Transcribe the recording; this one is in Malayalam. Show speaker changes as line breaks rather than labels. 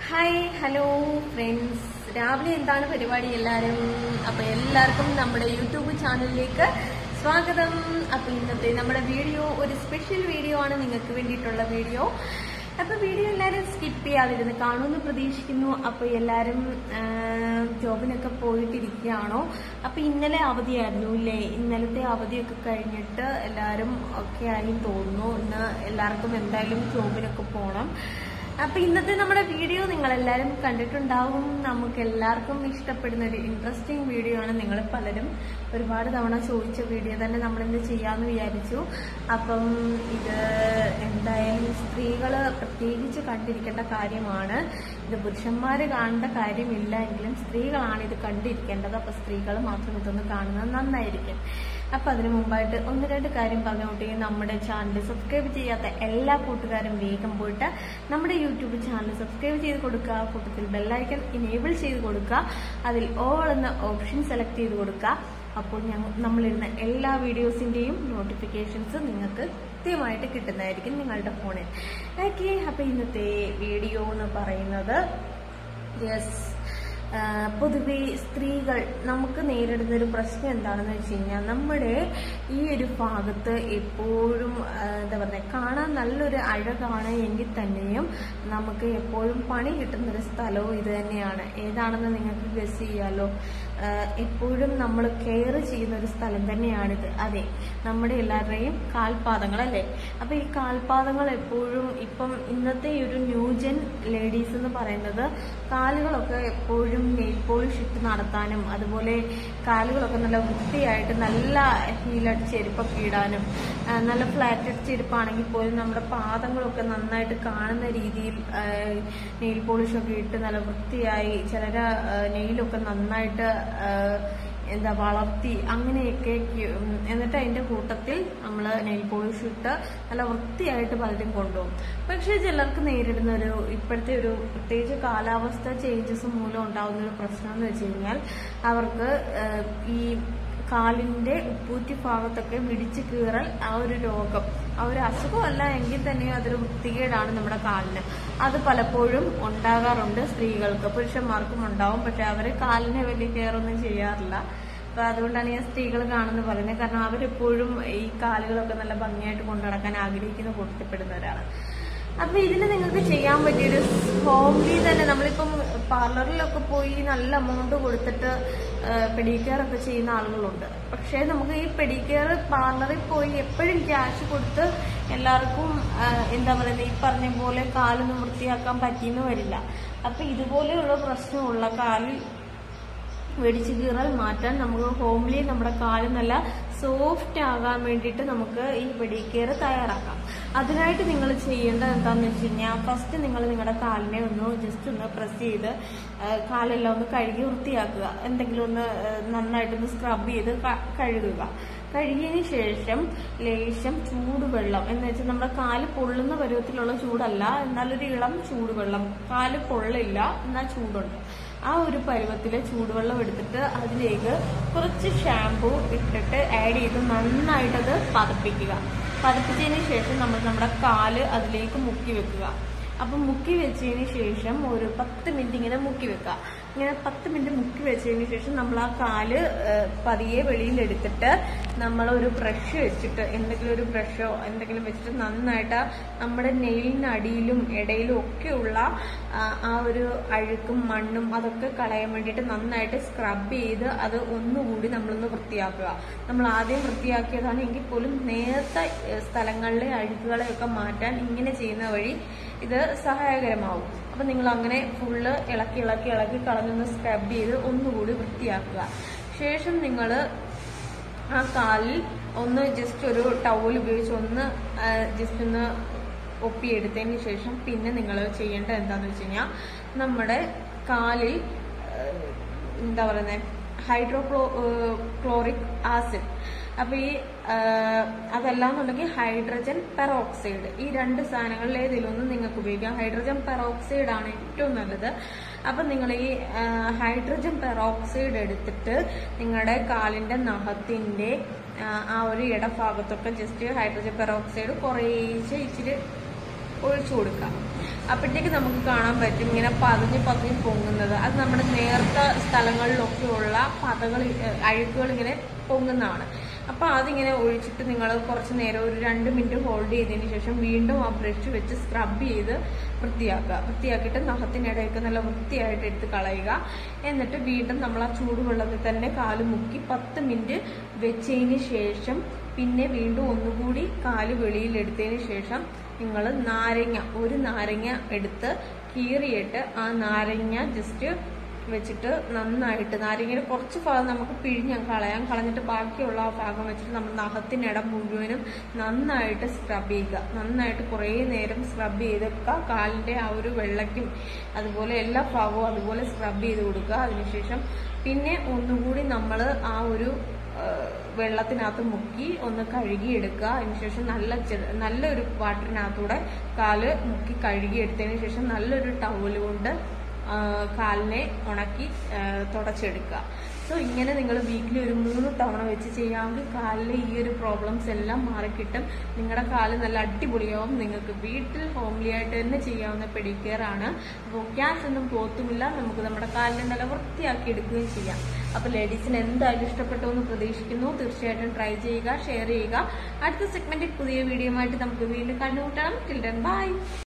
ഹായ് ഹലോ ഫ്രണ്ട്സ് രാവിലെ എന്താണ് പരിപാടി എല്ലാവരും അപ്പൊ എല്ലാവർക്കും നമ്മുടെ യൂട്യൂബ് ചാനലിലേക്ക് സ്വാഗതം അപ്പൊ ഇന്നത്തെ നമ്മുടെ വീഡിയോ ഒരു സ്പെഷ്യൽ വീഡിയോ ആണ് നിങ്ങൾക്ക് വേണ്ടിയിട്ടുള്ള വീഡിയോ അപ്പൊ വീഡിയോ എല്ലാവരും സ്കിപ്പ് ചെയ്യാതിരുന്ന് കാണുമെന്ന് പ്രതീക്ഷിക്കുന്നു അപ്പൊ എല്ലാവരും ആ, ജോബിനൊക്കെ പോയിട്ടിരിക്കുകയാണോ അപ്പൊ ഇന്നലെ അവധിയായിരുന്നു ഇല്ലേ ഇന്നലത്തെ അവധിയൊക്കെ കഴിഞ്ഞിട്ട് എല്ലാവരും ഒക്കെ ആയി തോന്നുന്നു ഇന്ന് എല്ലാവർക്കും എന്തായാലും ജോബിനൊക്കെ പോകണം അപ്പൊ ഇന്നത്തെ നമ്മുടെ വീഡിയോ നിങ്ങൾ എല്ലാവരും കണ്ടിട്ടുണ്ടാവും നമുക്ക് എല്ലാവർക്കും ഇഷ്ടപ്പെടുന്ന ഒരു ഇൻട്രസ്റ്റിംഗ് വീഡിയോ ആണ് നിങ്ങൾ പലരും ഒരുപാട് തവണ ചോദിച്ച വീഡിയോ തന്നെ നമ്മൾ ഇന്ന് ചെയ്യാന്ന് വിചാരിച്ചു അപ്പം ഇത് എന്തായാലും സ്ത്രീകള് പ്രത്യേകിച്ച് കണ്ടിരിക്കേണ്ട കാര്യമാണ് ഇത് പുരുഷന്മാര് കാണേണ്ട കാര്യമില്ല എങ്കിലും സ്ത്രീകളാണ് ഇത് കണ്ടിരിക്കേണ്ടത് അപ്പൊ സ്ത്രീകൾ മാത്രം ഇതൊന്ന് കാണുന്നത് നന്നായിരിക്കും അപ്പൊ അതിനു മുമ്പായിട്ട് ഒന്ന് രണ്ട് കാര്യം പറഞ്ഞുകൊണ്ടേ നമ്മുടെ ചാനൽ സബ്സ്ക്രൈബ് ചെയ്യാത്ത എല്ലാ കൂട്ടുകാരും വേഗം പോയിട്ട് നമ്മുടെ യൂട്യൂബ് ചാനൽ സബ്സ്ക്രൈബ് ചെയ്ത് കൊടുക്കുക കൂട്ടത്തിൽ ബെല്ലൈക്കൺ ഇനേബിൾ ചെയ്ത് കൊടുക്കുക അതിൽ ഓൾ എന്ന ഓപ്ഷൻ സെലക്ട് ചെയ്ത് കൊടുക്കുക അപ്പോൾ ഞങ്ങൾ നമ്മളിരുന്ന എല്ലാ വീഡിയോസിന്റെയും നോട്ടിഫിക്കേഷൻസ് നിങ്ങൾക്ക് കൃത്യമായിട്ട് കിട്ടുന്നതായിരിക്കും നിങ്ങളുടെ ഫോണിൽ ഓക്കെ അപ്പൊ ഇന്നത്തെ വീഡിയോ എന്ന് പറയുന്നത് യെസ് പൊതുവെ സ്ത്രീകൾ നമുക്ക് നേരിടുന്ന ഒരു പ്രശ്നം എന്താണെന്ന് വെച്ച് കഴിഞ്ഞാൽ നമ്മുടെ ഈ ഒരു ഭാഗത്ത് എപ്പോഴും ആ, എന്താ പറയുക കാണാൻ നല്ലൊരു അഴകാണ് എങ്കിൽ തന്നെയും നമുക്ക് എപ്പോഴും പണി കിട്ടുന്ന ഒരു സ്ഥലവും ഇത് തന്നെയാണ് ഏതാണെന്ന് നിങ്ങൾക്ക് ഗസ് ചെയ്യാലോ ആ, എപ്പോഴും നമ്മൾ കെയർ ചെയ്യുന്ന ഒരു സ്ഥലം തന്നെയാണിത് അതെ നമ്മുടെ എല്ലാവരുടെയും കാൽപാദങ്ങൾ അല്ലേ അപ്പൊ ഈ കാൽപാദങ്ങൾ എപ്പോഴും ഇപ്പം ഇന്നത്തെ ഈ ഒരു ന്യൂജൻ ലേഡീസ് എന്ന് പറയുന്നത് കാലുകളൊക്കെ എപ്പോഴും നെയിൽ പോളിഷ് ഇട്ട് നടത്താനും അതുപോലെ കാലുകളൊക്കെ നല്ല വൃത്തിയായിട്ട് നല്ല ഹീലഡ് ചെരുപ്പൊക്കെ ഇടാനും ആ, നല്ല ഫ്ലാറ്റഡ് ചെരുപ്പാണെങ്കിൽ പോലും നമ്മുടെ പാദങ്ങളൊക്കെ നന്നായിട്ട് കാണുന്ന രീതിയിൽ നെയിൽ പോളിഷൊക്കെ ഇട്ട് നല്ല വൃത്തിയായി ചിലര നെയിലൊക്കെ നന്നായിട്ട് ആ, എന്താ വളർത്തി അങ്ങനെയൊക്കെ ക്യു- ഉം, എന്നിട്ട് അതിന്റെ കൂട്ടത്തിൽ നമ്മൾ നെയിൽ പോളിഷ് ഇട്ട് നല്ല വൃത്തിയായിട്ട് പലരും കൊണ്ടുപോകും പക്ഷെ ചിലർക്ക് നേരിടുന്ന ഒരു ഇപ്പോഴത്തെ ഒരു പ്രത്യേകിച്ച് കാലാവസ്ഥ ചേഞ്ചസ് മൂലം ഉണ്ടാകുന്ന ഒരു പ്രശ്നം എന്ന് വെച്ച് കഴിഞ്ഞാൽ അവർക്ക് ഏഹ്, ഈ കാലിന്റെ ഉപ്പൂറ്റി ഭാഗത്തൊക്കെ മിടിച്ച് കീറൽ ആ ഒരു രോഗം ആ ഒരു അസുഖമല്ല എങ്കിൽ തന്നെയും അതൊരു വൃത്തികേടാണ് നമ്മുടെ കാലിന് അത് പലപ്പോഴും ഉണ്ടാകാറുണ്ട് സ്ത്രീകൾക്ക് പുരുഷന്മാർക്കും ഉണ്ടാവും പക്ഷെ അവര് കാലിനെ വലിയ കെയർ ഒന്നും ചെയ്യാറില്ല അപ്പൊ അതുകൊണ്ടാണ് ഞാൻ സ്ത്രീകൾ കാണുന്നത് പറയുന്നത് കാരണം അവരെപ്പോഴും ഈ കാലുകളൊക്കെ നല്ല ഭംഗിയായിട്ട് കൊണ്ടു നടക്കാൻ ആഗ്രഹിക്കുന്ന കൂട്ടത്തിൽപ്പെടുന്നവരാണ് അപ്പൊ ഇതിന് നിങ്ങൾക്ക് ചെയ്യാൻ പറ്റിയൊരു ഹോംലി തന്നെ നമ്മളിപ്പം പാർലറിലൊക്കെ പോയി നല്ല എമൗണ്ട് കൊടുത്തിട്ട് പെഡിക്കെയർ ഒക്കെ ചെയ്യുന്ന ആളുകളുണ്ട് പക്ഷേ നമുക്ക് ഈ പെഡിക്കെയർ പാർലറിൽ പോയി എപ്പോഴും ക്യാഷ് കൊടുത്ത് എല്ലാവർക്കും ആ, എന്താ പറയുന്നത് ഈ പറഞ്ഞ പോലെ കാലൊന്നും വൃത്തിയാക്കാൻ പറ്റിയെന്ന് വരില്ല അപ്പൊ ഇതുപോലെയുള്ള പ്രശ്നമുള്ള കാലിൽ വെടിച്ച് കീറൽ മാറ്റാൻ നമുക്ക് ഹോംലി നമ്മുടെ കാല് നല്ല സോഫ്റ്റ് ആകാൻ വേണ്ടിയിട്ട് നമുക്ക് ഈ പെഡിക്കെയർ തയ്യാറാക്കാം അതിനായിട്ട് നിങ്ങൾ ചെയ്യേണ്ടത് എന്താണെന്ന് വെച്ച് കഴിഞ്ഞാൽ ഫസ്റ്റ് നിങ്ങൾ നിങ്ങളുടെ കാലിനെ ഒന്ന് ജസ്റ്റ് ഒന്ന് പ്രസ് ചെയ്ത് ആ, കാലെല്ലാം ഒന്ന് കഴുകി വൃത്തിയാക്കുക എന്തെങ്കിലും ഒന്ന് ആ, നന്നായിട്ടൊന്ന് സ്ക്രബ് ചെയ്ത് ക- കഴുകുക കഴുകിയതിന് ശേഷം ലേശം ചൂടുവെള്ളം എന്ന് വെച്ചാൽ നമ്മുടെ കാല് പൊള്ളുന്ന പരുവത്തിലുള്ള ചൂടല്ല എന്നാലൊരു ഇളം ചൂടുവെള്ളം കാല് പൊള്ളില്ല എന്നാൽ ചൂടുണ്ട് ആ ഒരു പരുവത്തില് ചൂടുവെള്ളം എടുത്തിട്ട് അതിലേക്ക് കുറച്ച് ഷാമ്പു ഇട്ടിട്ട് ആഡ് ചെയ്ത് നന്നായിട്ടത് പതപ്പിക്കുക പതപ്പിച്ചതിന് ശേഷം നമ്മൾ നമ്മുടെ കാല് അതിലേക്ക് മുക്കി വെക്കുക അപ്പൊ മുക്കി വെച്ചതിന് ശേഷം ഒരു പത്ത് മിനിറ്റ് ഇങ്ങനെ മുക്കി വെക്കുക ഇങ്ങനെ പത്ത് മിനിറ്റ് മുക്കി വെച്ചതിന് ശേഷം നമ്മൾ ആ കാല് ഏഹ്, പതിയെ വെളിയിലെടുത്തിട്ട് നമ്മൾ ഒരു ബ്രഷ് വെച്ചിട്ട് എന്തെങ്കിലും ഒരു ബ്രഷോ എന്തെങ്കിലും വെച്ചിട്ട് നന്നായിട്ട് ആ നമ്മുടെ നെയിലിനടിയിലും ഇടയിലും ഒക്കെയുള്ള ആ, ആ ഒരു അഴുക്കും മണ്ണും അതൊക്കെ കളയാൻ വേണ്ടിയിട്ട് നന്നായിട്ട് സ്ക്രബ് ചെയ്ത് അത് ഒന്നുകൂടി നമ്മളൊന്ന് വൃത്തിയാക്കുക നമ്മൾ ആദ്യം വൃത്തിയാക്കിയതാണ് എങ്കിൽ പോലും നേരത്തെ ഏഹ്, സ്ഥലങ്ങളിലെ അഴുക്കുകളെയൊക്കെ മാറ്റാൻ ഇങ്ങനെ ചെയ്യുന്ന വഴി ഇത് സഹായകരമാവും അപ്പൊ നിങ്ങൾ അങ്ങനെ ഫുള്ള് ഇളക്കി ഇളക്കി ഇളക്കി കളഞ്ഞൊന്ന് സ്ക്രബ് ചെയ്ത് ഒന്നുകൂടി വൃത്തിയാക്കുക ശേഷം നിങ്ങൾ ആ കാലിൽ ഒന്ന് ജസ്റ്റ് ഒരു ടവൽ ഉപയോഗിച്ച് ഒന്ന് ജസ്റ്റ് ഒന്ന് ഒപ്പിയെടുത്തതിന് ശേഷം പിന്നെ നിങ്ങൾ ചെയ്യേണ്ടത് എന്താന്ന് വെച്ച് കഴിഞ്ഞാൽ നമ്മുടെ കാലിൽ ആ, എന്താ പറയുന്നത് ഹൈഡ്രോക്ലോ ക്ലോറിക് ആസിഡ് അപ്പൊ ഈ ആ, അതല്ലാന്നുണ്ടെങ്കിൽ ഹൈഡ്രജൻ പെറോക്സൈഡ് ഈ രണ്ട് സാധനങ്ങളിൽ ഏതിലൊന്നും നിങ്ങൾക്ക് ഉപയോഗിക്കാം ഹൈഡ്രജൻ പെറോക്സൈഡ് ആണ് ഏറ്റവും നല്ലത് അപ്പൊ നിങ്ങൾ ഈ ആ, ഹൈഡ്രജൻ പെറോക്സൈഡ് എടുത്തിട്ട് നിങ്ങളുടെ കാലിന്റെ നഖത്തിന്റെ ആ, ആ ഒരു ഇടഭാഗത്തൊക്കെ ജസ്റ്റ് ഹൈഡ്രജൻ പെറോക്സൈഡ് കുറേശ്ശെ ഇച്ചിരി ഒഴിച്ചു കൊടുക്കാം അപ്പോഴത്തേക്ക് നമുക്ക് കാണാൻ പറ്റും ഇങ്ങനെ പതഞ്ഞ് പതഞ്ഞ് പൊങ്ങുന്നത് അത് നമ്മുടെ നേർത്ത സ്ഥലങ്ങളിലൊക്കെ ഉള്ള പതകൾ ഏഹ്, അഴുക്കുകൾ ഇങ്ങനെ പൊങ്ങുന്നതാണ് അപ്പോൾ അതിങ്ങനെ ഒഴിച്ചിട്ട് നിങ്ങൾ കുറച്ച് നേരം ഒരു രണ്ട് മിനിറ്റ് ഹോൾഡ് ചെയ്തതിന് ശേഷം വീണ്ടും ആ ബ്രഷ് വെച്ച് സ്ക്രബ് ചെയ്ത് വൃത്തിയാക്കുക വൃത്തിയാക്കിയിട്ട് നഖത്തിനിടയൊക്കെ നല്ല വൃത്തിയായിട്ട് എടുത്ത് കളയുക എന്നിട്ട് വീണ്ടും നമ്മൾ ആ ചൂടുവെള്ളത്തിൽ തന്നെ കാല് മുക്കി പത്ത് മിനിറ്റ് വെച്ചതിന് ശേഷം പിന്നെ വീണ്ടും ഒന്നുകൂടി കാല് വെളിയിൽ എടുത്തതിന് ശേഷം നിങ്ങൾ നാരങ്ങ ഒരു നാരങ്ങ എടുത്ത് കീറിയിട്ട് ആ നാരങ്ങ ജസ്റ്റ് വെച്ചിട്ട് നന്നായിട്ട് നാരങ്ങയുടെ കുറച്ച് ഭാഗം നമുക്ക് പിഴിഞ്ഞ് കളയാം കളഞ്ഞിട്ട് ബാക്കിയുള്ള ആ ഭാഗം വെച്ചിട്ട് നമ്മൾ നഖത്തിനിടം മുഴുവനും നന്നായിട്ട് സ്ക്രബ് ചെയ്യുക നന്നായിട്ട് കുറേ നേരം സ്ക്രബ് ചെയ്തൊക്കെ കാലിന്റെ ആ ഒരു വെള്ളയ്ക്കും അതുപോലെ എല്ലാ ഭാഗവും അതുപോലെ സ്ക്രബ് ചെയ്ത് കൊടുക്കുക അതിനുശേഷം പിന്നെ ഒന്നുകൂടി നമ്മൾ ആ ഒരു ആ, വെള്ളത്തിനകത്ത് മുക്കി ഒന്ന് കഴുകിയെടുക്കുക അതിനുശേഷം നല്ല ചെ- നല്ലൊരു വാട്ടറിനകത്തൂടെ കാല് മുക്കി കഴുകിയെടുത്തതിന് ശേഷം നല്ലൊരു ടവൽ കൊണ്ട് ആ, കാലിനെ ഉണക്കി ആ, തുടച്ചെടുക്കുക സോ ഇങ്ങനെ നിങ്ങൾ വീക്കിലി ഒരു മൂന്ന് തവണ വെച്ച് ചെയ്യാമെങ്കിൽ കാലിലെ ഈ ഒരു പ്രോബ്ലംസ് എല്ലാം മാറിക്കിട്ടും നിങ്ങളുടെ കാല് നല്ല അടിപൊളിയാവും നിങ്ങൾക്ക് വീട്ടിൽ ഹോംലി ആയിട്ട് തന്നെ ചെയ്യാവുന്ന പെഡിക്കെയർ ആണ് അപ്പോൾ ക്യാഷ് ഒന്നും പോത്തുമില്ല നമുക്ക് നമ്മുടെ കാലിനെ നല്ല വൃത്തിയാക്കി എടുക്കുകയും ചെയ്യാം അപ്പോൾ ലേഡീസിന് എന്തായാലും ഇഷ്ടപ്പെട്ടു എന്ന് പ്രതീക്ഷിക്കുന്നു തീർച്ചയായിട്ടും ട്രൈ ചെയ്യുക ഷെയർ ചെയ്യുക അടുത്ത സെഗ്മെന്റിൽ പുതിയ വീഡിയോ ആയിട്ട് നമുക്ക് വീണ്ടും കണ്ടുമുട്ടണം ടിൽ ഡൻ ബൈ